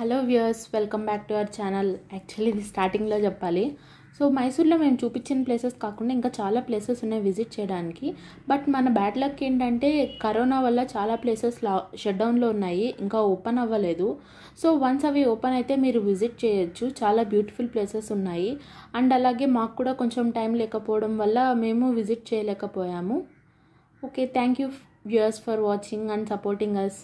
hello viewers welcome back to our channel actually ఇది స్టార్టింగ్లో చెప్పాలి సో మైసూర్లో మేము చూపించిన ప్లేసెస్ కాకుండా ఇంకా చాలా ప్లేసెస్ ఉన్నాయి విజిట్ చేయడానికి బట్ మన బ్యాడ్ లక్ ఏంటంటే కరోనా వల్ల చాలా ప్లేసెస్ లా షట్ డౌన్లో ఉన్నాయి ఇంకా ఓపెన్ అవ్వలేదు సో వన్స్ అవి ఓపెన్ అయితే మీరు విజిట్ చేయొచ్చు చాలా బ్యూటిఫుల్ ప్లేసెస్ ఉన్నాయి అండ్ అలాగే మాకు కూడా కొంచెం టైం లేకపోవడం వల్ల మేము విజిట్ చేయలేకపోయాము okay thank you viewers for watching and supporting us